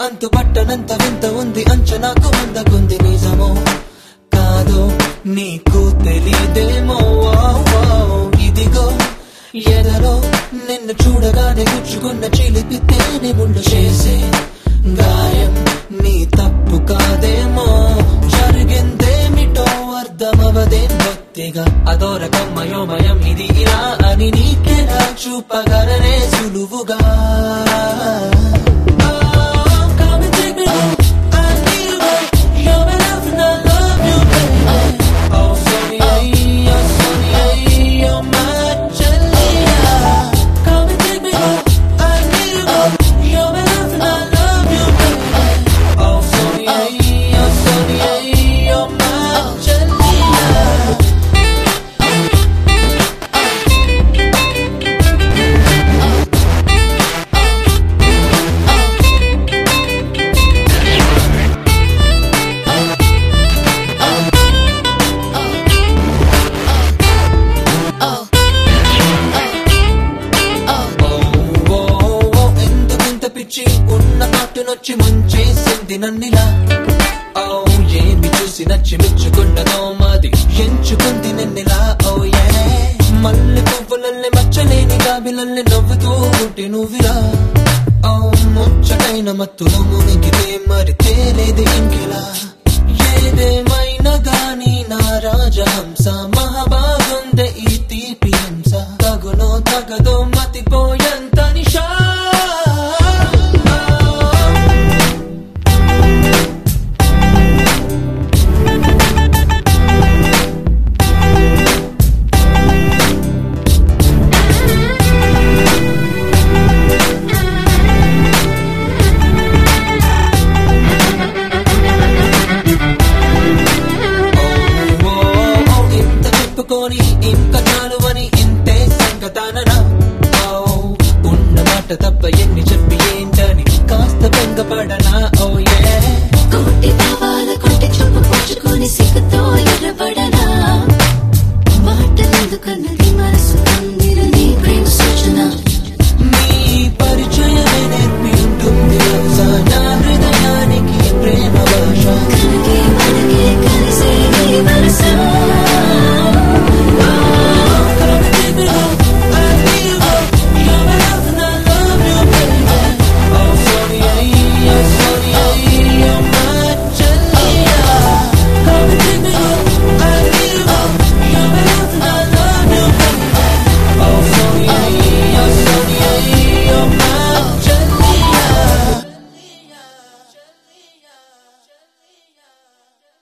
అంతు పట్టనంత వింత ఉంది అంచనాకు అందకుంది నిజమో కాదో నీకు తెలియదేమో వావ్ వావ్. ఇదిగో ఎదలో నిన్ను చూడగానే గుచ్చుకున్న చిలిపి తేనె ముళ్ళు చేసే గాయం నీ తప్పు కాదేమో జరిగిందేమిటో అర్థమవదేం భక్తిగా అదోరకమ్మయోమయం ఇది ఇలా అని నీకెలా చూపగలనే సులువుగా Oh, come and take me home. I need you, babe. You're my love and I love you, baby. Oh, Sonia, oh, Sonia, you're my Jalila. Come and take me home. I need you, babe. You're my love and I love you, baby. Oh, Sonia, oh, Sonia, you're my Jalila. ఓ, ఓ, ఓ, ఎందుకింత పిచ్చి ఉన్న పాటునొచ్చి ముంచేసింది నన్నిలా ఓ ఏమి చూసి నచ్చి మెచ్చుకున్నదో మాది ఎంచుకుంది నిన్నిలా ఓ ఏ మల్లె పువ్వులల్లే మచ్చలేని గాబిలల్లే నవ్వుతూ ఉంటే నువ్విరా ఓ ముచ్చటైన మత్తులో మునిగితే మరి తేలేది ఇంకెలా ఏదేమైనా గాని నా రాజహంస మహాబాగుందే ఈ తీపి హింస తగునో తగదో మతిపోయంత నిషా ఓ, ఓ, ఇంత చెప్పుకొని ఇంక చాలువని ఇంతే సంగతాననా ఓ, ఉన్న మాట తప్ప ఎన్ని చెప్పి ఏంటని కాస్త బెంగపడనా ఓ ఏ కోటి భావాల కోటి చూపు పుచ్చుకొని సిగ్గుతో ఎర్రబడనా మాటలెందుకన్నది మనసు